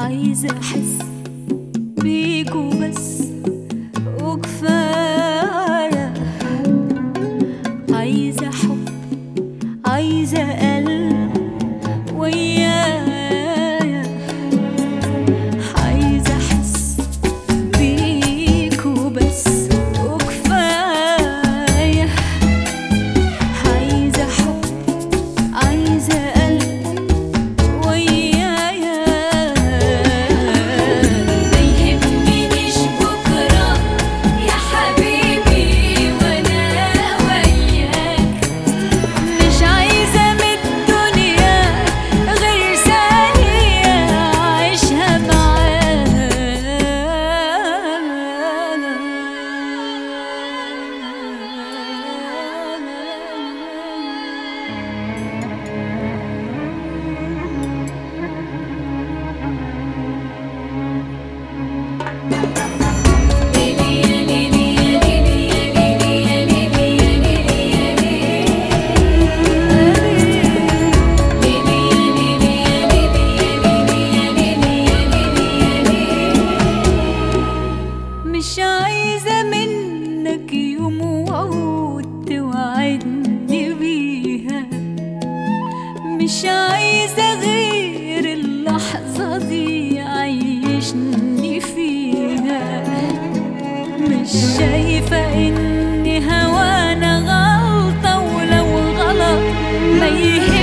عايزة أحس بيك وبس وكفاية عايزة حب عايزة قلب ويايا عايزة أحس بيك وبس وكفاية عايزة حب عايزة قلب ويايا ما يهمنيش بكرة يا حبيبي وأنا وياك مش عايزة من الدنيا غير ثانية أعيشها معاك مش عايزة منك يوم وعود توعدني بيها مش عايزة غير اللحظة دي عيشني فيها مش شايفة إن هوانا غلطة ولو غلط ما يهمني